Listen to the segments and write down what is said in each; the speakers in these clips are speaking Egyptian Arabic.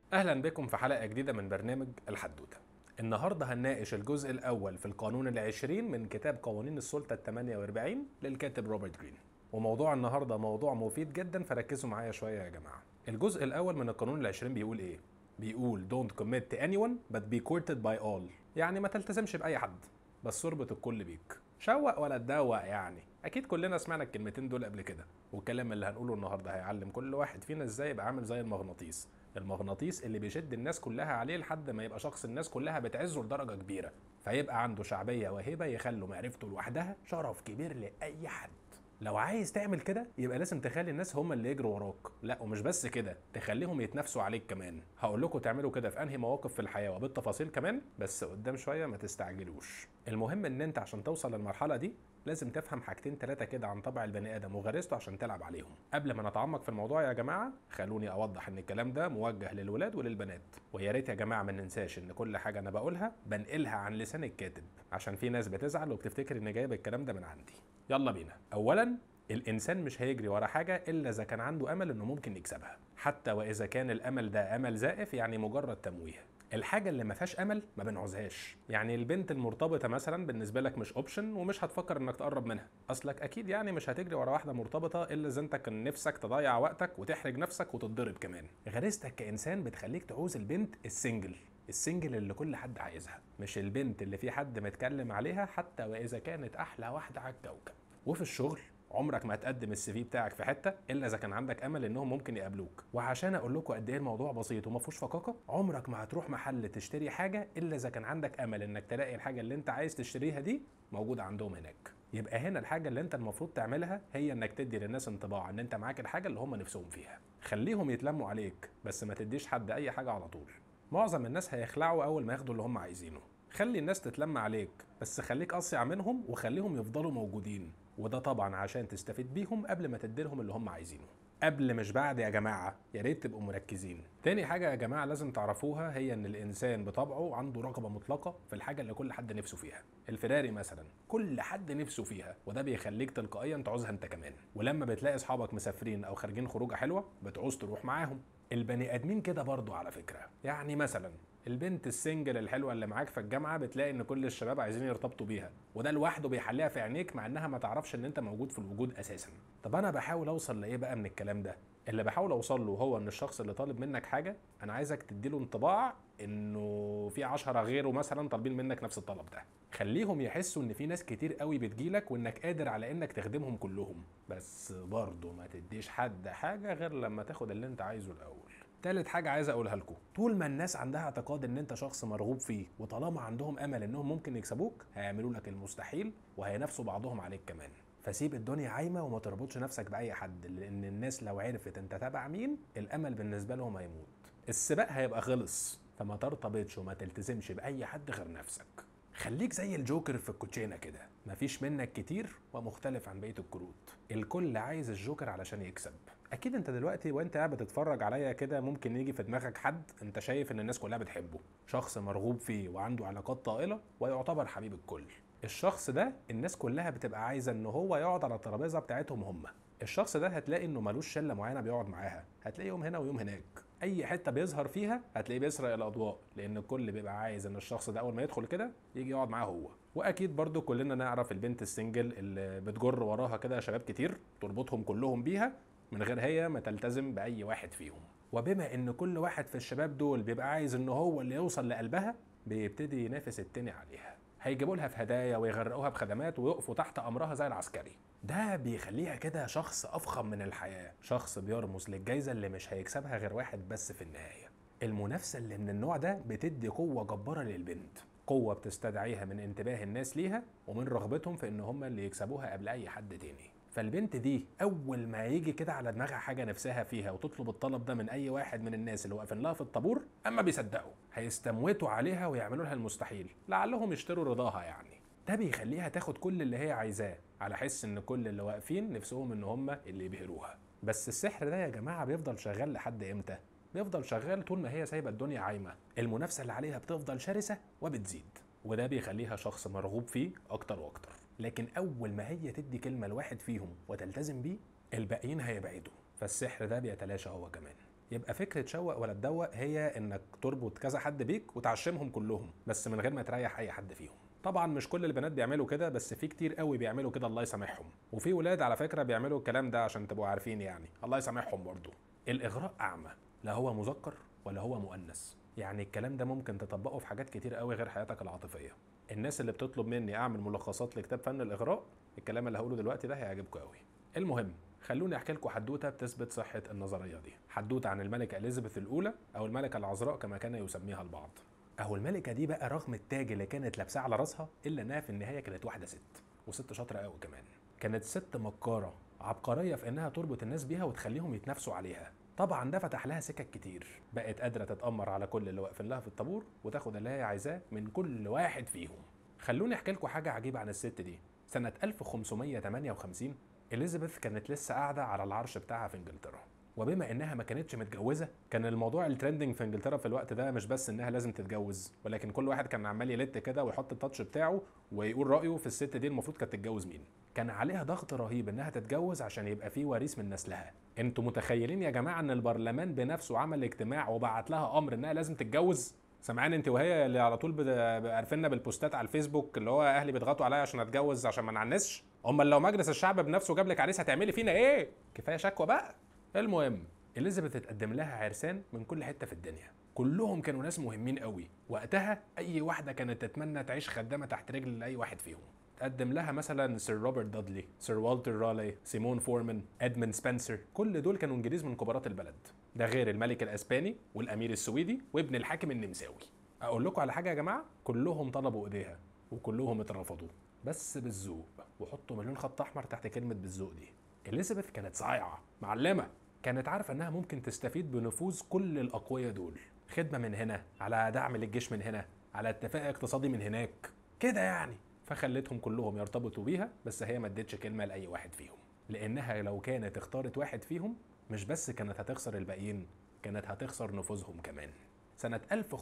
اهلا بكم في حلقه جديده من برنامج الحدوته النهارده هنناقش الجزء الاول في القانون العشرين من كتاب قوانين السلطه ال 48 للكاتب روبرت جرين وموضوع النهارده موضوع مفيد جدا فركزوا معايا شويه يا جماعه الجزء الاول من القانون العشرين بيقول ايه بيقول don't commit to anyone but be courted by all يعني ما تلتزمش باي حد بس اربط الكل بيك شوق ولا تدوق يعني اكيد كلنا سمعنا الكلمتين دول قبل كده والكلام اللي هنقوله النهارده هيعلم كل واحد فينا ازاي يبقى عامل زي المغناطيس المغناطيس اللي بيشد الناس كلها عليه لحد ما يبقى شخص الناس كلها بتعزه لدرجه كبيره فيبقى عنده شعبيه وهبه يخلوا معرفته لوحدها شرف كبير لاي حد لو عايز تعمل كده يبقى لازم تخلي الناس هم اللي يجروا وراك لا ومش بس كده تخليهم يتنافسوا عليك كمان هقول لكم تعملوا كده في انهي مواقف في الحياه وبالتفاصيل كمان بس قدام شويه ما تستعجلوش المهم ان انت عشان توصل للمرحله دي لازم تفهم حاجتين ثلاثه كده عن طبع البني ادم وغريزته عشان تلعب عليهم قبل ما نتعمق في الموضوع يا جماعه خلوني اوضح ان الكلام ده موجه للولاد وللبنات ويا ريت يا جماعه ما ننساش ان كل حاجه انا بقولها بنقلها عن لسان الكاتب عشان في ناس بتزعل وبتفتكر اني جايب الكلام ده من عندي يلا بينا اولا الانسان مش هيجري ورا حاجه الا اذا كان عنده امل انه ممكن يكسبها حتى واذا كان الامل ده امل زائف يعني مجرد تمويه الحاجه اللي ما فيهاش امل ما بنعوزهاش يعني البنت المرتبطه مثلا بالنسبه لك مش اوبشن ومش هتفكر انك تقرب منها اصلك اكيد يعني مش هتجري ورا واحده مرتبطه الا اذا انت كان نفسك تضيع وقتك وتحرج نفسك وتتضرب كمان غريزتك كانسان بتخليك تعوز البنت السنجل السنجل اللي كل حد عايزها مش البنت اللي في حد متكلم عليها حتى واذا كانت احلى واحده على الكوكب وفي الشغل عمرك ما هتقدم السي في بتاعك في حته الا اذا كان عندك امل انهم ممكن يقابلوك وعشان اقول لكم قد ايه الموضوع بسيط وما فيهوش فقاقه عمرك ما هتروح محل تشتري حاجه الا اذا كان عندك امل انك تلاقي الحاجه اللي انت عايز تشتريها دي موجوده عندهم هناك يبقى هنا الحاجه اللي انت المفروض تعملها هي انك تدي للناس انطباع ان انت معاك الحاجه اللي هم نفسهم فيها خليهم يتلموا عليك بس ما تديش حد اي حاجه على طول معظم الناس هيخلعوا اول ما ياخدوا اللي هم عايزينه خلي الناس تتلم عليك بس خليك اصيع منهم وخليهم يفضلوا موجودين وده طبعا عشان تستفيد بيهم قبل ما تديلهم اللي هم عايزينه قبل مش بعد يا جماعة يا ريت تبقوا مركزين تاني حاجة يا جماعة لازم تعرفوها هي ان الانسان بطبعه عنده رغبة مطلقة في الحاجة اللي كل حد نفسه فيها الفراري مثلا كل حد نفسه فيها وده بيخليك تلقائيا تعوزها انت كمان ولما بتلاقي اصحابك مسافرين او خارجين خروجة حلوة بتعوز تروح معاهم البني ادمين كده برضو على فكرة يعني مثلا البنت السنجل الحلوه اللي معاك في الجامعه بتلاقي ان كل الشباب عايزين يرتبطوا بيها وده لوحده بيحليها في عينيك مع انها ما تعرفش ان انت موجود في الوجود اساسا طب انا بحاول اوصل لايه بقى من الكلام ده اللي بحاول اوصل له هو ان الشخص اللي طالب منك حاجه انا عايزك تديله انطباع انه في عشرة غيره مثلا طالبين منك نفس الطلب ده خليهم يحسوا ان في ناس كتير قوي بتجيلك وانك قادر على انك تخدمهم كلهم بس برضه ما تديش حد حاجه غير لما تاخد اللي انت عايزه الاول تالت حاجة عايز أقولها لكم طول ما الناس عندها اعتقاد إن أنت شخص مرغوب فيه وطالما عندهم أمل إنهم ممكن يكسبوك هيعملوا لك المستحيل وهينافسوا بعضهم عليك كمان فسيب الدنيا عايمة وما تربطش نفسك بأي حد لأن الناس لو عرفت أنت تبع مين الأمل بالنسبة لهم هيموت السباق هيبقى خلص فما ترتبطش وما تلتزمش بأي حد غير نفسك خليك زي الجوكر في الكوتشينه كده مفيش منك كتير ومختلف عن بقيه الكروت الكل عايز الجوكر علشان يكسب اكيد انت دلوقتي وانت قاعد بتتفرج عليا كده ممكن يجي في دماغك حد انت شايف ان الناس كلها بتحبه شخص مرغوب فيه وعنده علاقات طائله ويعتبر حبيب الكل الشخص ده الناس كلها بتبقى عايزه ان هو يقعد على الترابيزه بتاعتهم هم الشخص ده هتلاقي انه ملوش شله معينه بيقعد معاها هتلاقي يوم هنا ويوم هناك اي حته بيظهر فيها هتلاقيه بيسرق الاضواء لان الكل بيبقى عايز ان الشخص ده اول ما يدخل كده يجي يقعد معاه هو واكيد برضو كلنا نعرف البنت السنجل اللي بتجر وراها كده شباب كتير تربطهم كلهم بيها من غير هي ما تلتزم باي واحد فيهم وبما ان كل واحد في الشباب دول بيبقى عايز ان هو اللي يوصل لقلبها بيبتدي ينافس التاني عليها هيجيبوا لها في هدايا ويغرقوها بخدمات ويقفوا تحت امرها زي العسكري ده بيخليها كده شخص افخم من الحياه شخص بيرمز للجايزه اللي مش هيكسبها غير واحد بس في النهايه المنافسه اللي من النوع ده بتدي قوه جباره للبنت قوه بتستدعيها من انتباه الناس ليها ومن رغبتهم في ان هم اللي يكسبوها قبل اي حد تاني فالبنت دي اول ما يجي كده على دماغها حاجه نفسها فيها وتطلب الطلب ده من اي واحد من الناس اللي واقفين لها في الطابور اما بيصدقوا هيستموتوا عليها ويعملوا لها المستحيل لعلهم يشتروا رضاها يعني ده بيخليها تاخد كل اللي هي عايزاه على حس ان كل اللي واقفين نفسهم ان هم اللي يبهروها بس السحر ده يا جماعه بيفضل شغال لحد امتى بيفضل شغال طول ما هي سايبه الدنيا عايمه المنافسه اللي عليها بتفضل شرسه وبتزيد وده بيخليها شخص مرغوب فيه اكتر واكتر لكن اول ما هي تدي كلمه لواحد فيهم وتلتزم بيه الباقيين هيبعدوا فالسحر ده بيتلاشى هو كمان يبقى فكره شوق ولا تدوق هي انك تربط كذا حد بيك وتعشمهم كلهم بس من غير ما تريح اي حد فيهم طبعا مش كل البنات بيعملوا كده بس في كتير قوي بيعملوا كده الله يسامحهم وفي ولاد على فكره بيعملوا الكلام ده عشان تبقوا عارفين يعني الله يسامحهم برضه الاغراء اعمى لا هو مذكر ولا هو مؤنث يعني الكلام ده ممكن تطبقه في حاجات كتير قوي غير حياتك العاطفيه الناس اللي بتطلب مني اعمل ملخصات لكتاب فن الاغراء الكلام اللي هقوله دلوقتي ده هيعجبكم قوي المهم خلوني احكي لكم حدوته بتثبت صحه النظريه دي حدوته عن الملكه اليزابيث الاولى او الملكه العذراء كما كان يسميها البعض اهو الملكه دي بقى رغم التاج اللي كانت لابساه على راسها الا انها في النهايه كانت واحده ست وست شاطره قوي كمان كانت ست مكاره عبقريه في انها تربط الناس بيها وتخليهم يتنافسوا عليها طبعا ده فتح لها سكك كتير بقت قادره تتامر على كل اللي واقفين لها في الطابور وتاخد اللي هي عايزاه من كل واحد فيهم خلوني احكي لكم حاجه عجيبه عن الست دي سنه 1558 اليزابيث كانت لسه قاعده على العرش بتاعها في انجلترا وبما انها ما كانتش متجوزه كان الموضوع الترندنج في انجلترا في الوقت ده مش بس انها لازم تتجوز ولكن كل واحد كان عمال يلت كده ويحط التاتش بتاعه ويقول رايه في الست دي المفروض كانت تتجوز مين كان عليها ضغط رهيب انها تتجوز عشان يبقى في وريث من نسلها انتوا متخيلين يا جماعه ان البرلمان بنفسه عمل اجتماع وبعت لها امر انها لازم تتجوز سامعين انت وهي اللي على طول عارفيننا بالبوستات على الفيسبوك اللي هو اهلي بيضغطوا عليا عشان اتجوز عشان ما نعنسش امال لو مجلس الشعب بنفسه جاب لك عريس هتعملي فينا ايه كفايه شكوى بقى المهم اليزابيث اتقدم لها عرسان من كل حته في الدنيا كلهم كانوا ناس مهمين قوي وقتها اي واحده كانت تتمنى تعيش خدامه تحت رجل لاي واحد فيهم تقدم لها مثلا سير روبرت دادلي سير والتر رالي سيمون فورمان ادمن سبنسر كل دول كانوا انجليز من كبارات البلد ده غير الملك الاسباني والامير السويدي وابن الحاكم النمساوي اقول لكم على حاجه يا جماعه كلهم طلبوا ايديها وكلهم اترفضوا بس بالذوق وحطوا مليون خط احمر تحت كلمه بالذوق دي اليزابيث كانت صايعه معلمه كانت عارفه انها ممكن تستفيد بنفوذ كل الاقوياء دول خدمه من هنا على دعم للجيش من هنا على اتفاق اقتصادي من هناك كده يعني فخلتهم كلهم يرتبطوا بيها بس هي ما ادتش كلمه لاي واحد فيهم لانها لو كانت اختارت واحد فيهم مش بس كانت هتخسر الباقيين كانت هتخسر نفوذهم كمان سنة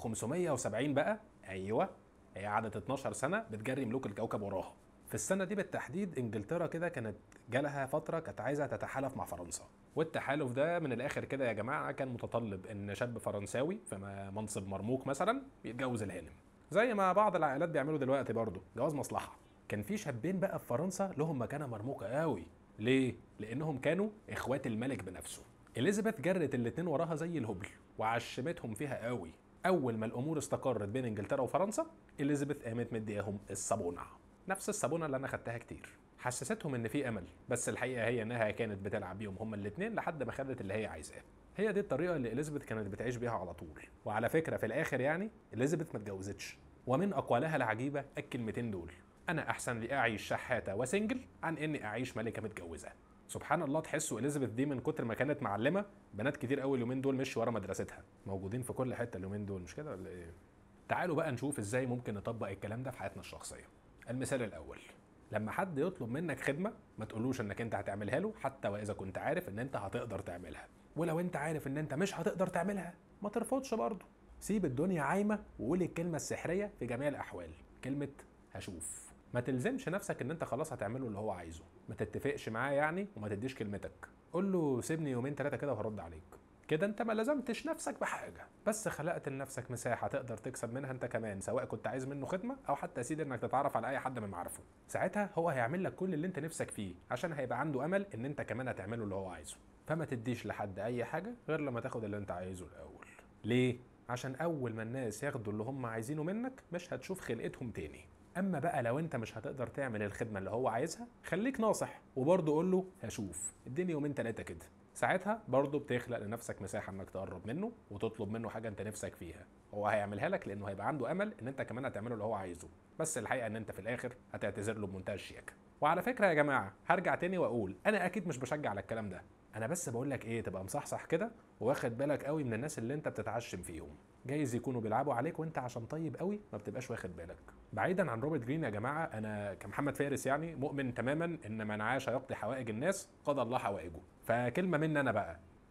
1570 بقى أيوة هي قعدت 12 سنة بتجري ملوك الكوكب وراها في السنة دي بالتحديد انجلترا كده كانت جالها فترة كانت عايزة تتحالف مع فرنسا والتحالف ده من الاخر كده يا جماعة كان متطلب ان شاب فرنساوي في منصب مرموق مثلا يتجوز الهانم زي ما بعض العائلات بيعملوا دلوقتي برضه جواز مصلحة كان في شابين بقى في فرنسا لهم مكانة مرموقة قوي ليه؟ لانهم كانوا اخوات الملك بنفسه اليزابيث جرت الاتنين وراها زي الهبل وعشمتهم فيها قوي اول ما الامور استقرت بين انجلترا وفرنسا اليزابيث قامت مدياهم الصابونه نفس الصابونه اللي انا خدتها كتير حسستهم ان في امل بس الحقيقه هي انها كانت بتلعب بيهم هما الاثنين لحد ما خدت اللي هي عايزاه هي دي الطريقه اللي اليزابيث كانت بتعيش بيها على طول وعلى فكره في الاخر يعني اليزابيث ما اتجوزتش ومن اقوالها العجيبه الكلمتين دول انا احسن لي اعيش شحاته وسنجل عن اني اعيش ملكه متجوزه سبحان الله تحسوا اليزابيث دي من كتر ما كانت معلمه بنات كتير قوي اليومين دول مشوا ورا مدرستها موجودين في كل حته اليومين دول مش كده ولا ايه تعالوا بقى نشوف ازاي ممكن نطبق الكلام ده في حياتنا الشخصيه المثال الاول لما حد يطلب منك خدمه ما تقولوش انك انت هتعملها له حتى واذا كنت عارف ان انت هتقدر تعملها ولو انت عارف ان انت مش هتقدر تعملها ما ترفضش برضه سيب الدنيا عايمه وقول الكلمه السحريه في جميع الاحوال كلمه هشوف ما تلزمش نفسك ان انت خلاص هتعمله اللي هو عايزه ما تتفقش معاه يعني وما تديش كلمتك قول له سيبني يومين ثلاثه كده وهرد عليك كده انت ما لزمتش نفسك بحاجه بس خلقت لنفسك مساحه تقدر تكسب منها انت كمان سواء كنت عايز منه خدمه او حتى يا سيدي انك تتعرف على اي حد من معارفه ساعتها هو هيعمل لك كل اللي انت نفسك فيه عشان هيبقى عنده امل ان انت كمان هتعمله اللي هو عايزه فما تديش لحد اي حاجه غير لما تاخد اللي انت عايزه الاول ليه عشان اول ما الناس ياخدوا اللي هم عايزينه منك مش هتشوف خلقتهم تاني اما بقى لو انت مش هتقدر تعمل الخدمه اللي هو عايزها خليك ناصح وبرضه قول له هشوف اديني يومين ثلاثه كده ساعتها برضه بتخلق لنفسك مساحه انك تقرب منه وتطلب منه حاجه انت نفسك فيها هو هيعملها لك لانه هيبقى عنده امل ان انت كمان هتعمله اللي هو عايزه بس الحقيقه ان انت في الاخر هتعتذر له بمنتهى الشياكه وعلى فكره يا جماعه هرجع تاني واقول انا اكيد مش بشجع على الكلام ده انا بس بقول لك ايه تبقى مصحصح كده واخد بالك قوي من الناس اللي انت بتتعشم فيهم جايز يكونوا بيلعبوا عليك وانت عشان طيب قوي ما بتبقاش واخد بالك بعيدا عن روبرت جرين يا جماعه انا كمحمد فارس يعني مؤمن تماما ان من عاش يقضي حوائج الناس قضى الله حوائجه فكلمه مني انا بقى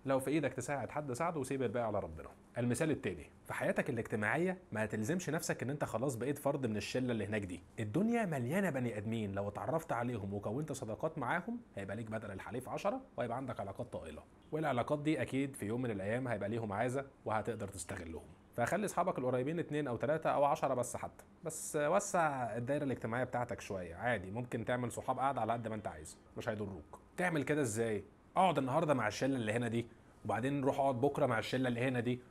لو في ايدك تساعد حد ساعده وسيب الباقي على ربنا المثال التاني في حياتك الاجتماعيه ما تلزمش نفسك ان انت خلاص بقيت فرد من الشله اللي هناك دي الدنيا مليانه بني ادمين لو اتعرفت عليهم وكونت صداقات معاهم هيبقى ليك بدل الحليف 10 وهيبقى عندك علاقات طائله والعلاقات دي اكيد في يوم من الايام هيبقى ليهم عايزه وهتقدر تستغلهم فخلي اصحابك القريبين اتنين او تلاتة او عشرة بس حتى بس وسع الدايره الاجتماعيه بتاعتك شويه عادي ممكن تعمل صحاب قاعده على قد ما انت عايز مش هيضروك تعمل كده ازاي اقعد النهارده مع الشله اللي هنا دي وبعدين روح اقعد بكره مع الشله اللي هنا دي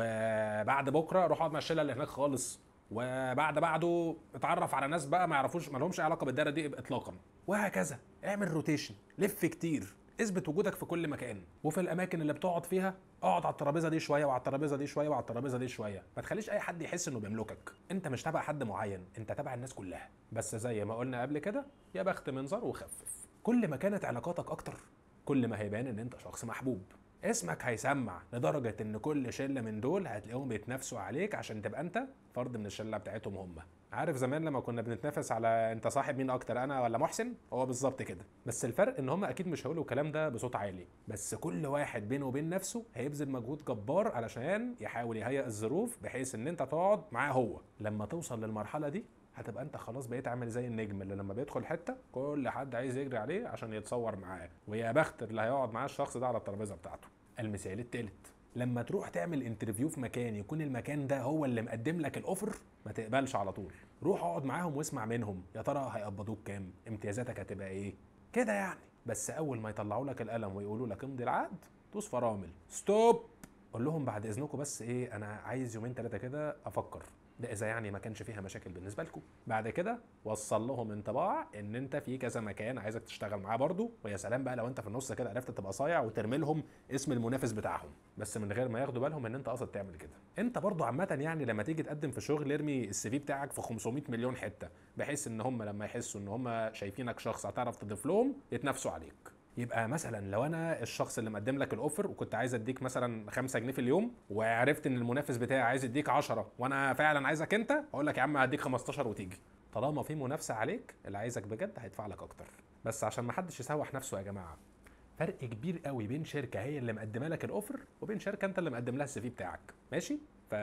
وبعد بكره روح اقعد مع الشله اللي هناك خالص وبعد بعده اتعرف على ناس بقى ما يعرفوش ما لهمش علاقه بالدايره دي اطلاقا وهكذا اعمل روتيشن لف كتير اثبت وجودك في كل مكان وفي الاماكن اللي بتقعد فيها اقعد على الترابيزه دي شويه وعلى الترابيزه دي شويه وعلى الترابيزه دي شويه ما تخليش اي حد يحس انه بيملكك انت مش تبع حد معين انت تبع الناس كلها بس زي ما قلنا قبل كده يا بخت منظر وخفف كل ما كانت علاقاتك اكتر كل ما هيبان ان انت شخص محبوب اسمك هيسمع لدرجة ان كل شلة من دول هتلاقيهم بيتنافسوا عليك عشان تبقى انت فرد من الشلة بتاعتهم هم عارف زمان لما كنا بنتنافس على انت صاحب مين اكتر انا ولا محسن هو بالظبط كده بس الفرق ان هم اكيد مش هيقولوا الكلام ده بصوت عالي بس كل واحد بينه وبين نفسه هيبذل مجهود جبار علشان يحاول يهيئ الظروف بحيث ان انت تقعد معاه هو لما توصل للمرحلة دي هتبقى انت خلاص بقيت عامل زي النجم اللي لما بيدخل حته كل حد عايز يجري عليه عشان يتصور معاه ويا بخت اللي هيقعد معاه الشخص ده على الترابيزه بتاعته المثال الثالث لما تروح تعمل انترفيو في مكان يكون المكان ده هو اللي مقدم لك الاوفر ما تقبلش على طول روح اقعد معاهم واسمع منهم يا ترى هيقبضوك كام امتيازاتك هتبقى ايه كده يعني بس اول ما يطلعوا لك القلم ويقولوا لك امضي العقد دوس فرامل ستوب قول لهم بعد اذنكم بس ايه انا عايز يومين ثلاثه كده افكر ده اذا يعني ما كانش فيها مشاكل بالنسبه لكم بعد كده وصل لهم انطباع ان انت في كذا مكان عايزك تشتغل معاه برضه ويا سلام بقى لو انت في النص كده عرفت تبقى صايع وترمي لهم اسم المنافس بتاعهم بس من غير ما ياخدوا بالهم ان انت قاصد تعمل كده انت برضه عامه يعني لما تيجي تقدم في شغل ارمي السي في بتاعك في 500 مليون حته بحيث ان هم لما يحسوا ان هم شايفينك شخص هتعرف تضيف لهم يتنافسوا عليك يبقى مثلا لو انا الشخص اللي مقدم لك الاوفر وكنت عايز اديك مثلا 5 جنيه في اليوم وعرفت ان المنافس بتاعي عايز يديك 10 وانا فعلا عايزك انت اقول لك يا عم هديك 15 وتيجي طالما في منافسه عليك اللي عايزك بجد هيدفع لك اكتر بس عشان ما حدش يسوح نفسه يا جماعه فرق كبير قوي بين شركه هي اللي مقدمه لك الاوفر وبين شركه انت اللي مقدم لها السي في بتاعك ماشي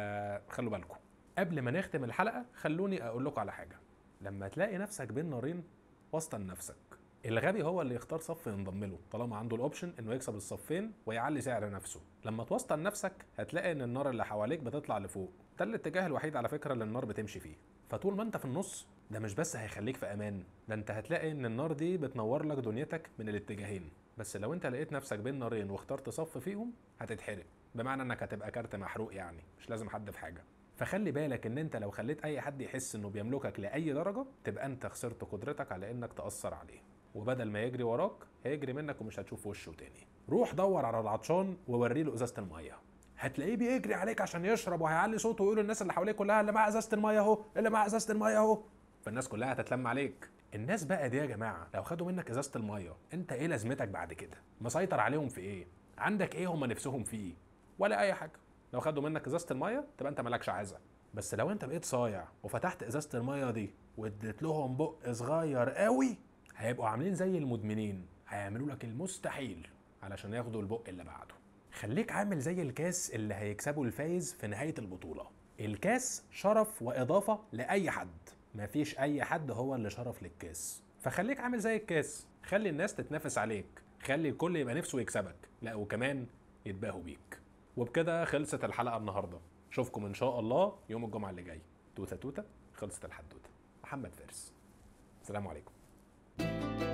فخلوا بالكم قبل ما نختم الحلقه خلوني اقول لكم على حاجه لما تلاقي نفسك بين نارين وسطن نفسك الغبي هو اللي يختار صف ينضم له طالما عنده الاوبشن انه يكسب الصفين ويعلي سعر نفسه لما توسطن نفسك هتلاقي ان النار اللي حواليك بتطلع لفوق ده الاتجاه الوحيد على فكره اللي النار بتمشي فيه فطول ما انت في النص ده مش بس هيخليك في امان ده انت هتلاقي ان النار دي بتنور لك دنيتك من الاتجاهين بس لو انت لقيت نفسك بين نارين واخترت صف فيهم هتتحرق بمعنى انك هتبقى كارت محروق يعني مش لازم حد في حاجه فخلي بالك ان انت لو خليت اي حد يحس انه بيملكك لاي درجه تبقى انت خسرت قدرتك على انك تاثر عليه وبدل ما يجري وراك هيجري منك ومش هتشوف وشه تاني روح دور على العطشان ووري له ازازه الميه هتلاقيه بيجري عليك عشان يشرب وهيعلي صوته ويقول للناس اللي حواليه كلها اللي معاه ازازه الميه اهو اللي معاه ازازه الميه اهو فالناس كلها هتتلم عليك الناس بقى دي يا جماعه لو خدوا منك ازازه الميه انت ايه لازمتك بعد كده مسيطر عليهم في ايه عندك ايه هم نفسهم فيه ولا اي حاجه لو خدوا منك ازازه الميه تبقى انت مالكش عايزه بس لو انت بقيت صايع وفتحت ازازه الميه دي واديت لهم بق صغير قوي هيبقوا عاملين زي المدمنين هيعملوا لك المستحيل علشان ياخدوا البق اللي بعده خليك عامل زي الكاس اللي هيكسبه الفايز في نهايه البطوله الكاس شرف واضافه لاي حد مفيش اي حد هو اللي شرف للكاس فخليك عامل زي الكاس خلي الناس تتنافس عليك خلي الكل يبقى نفسه يكسبك لا وكمان يتباهوا بيك وبكده خلصت الحلقه النهارده اشوفكم ان شاء الله يوم الجمعه اللي جاي توته توته خلصت الحدوته محمد فارس السلام عليكم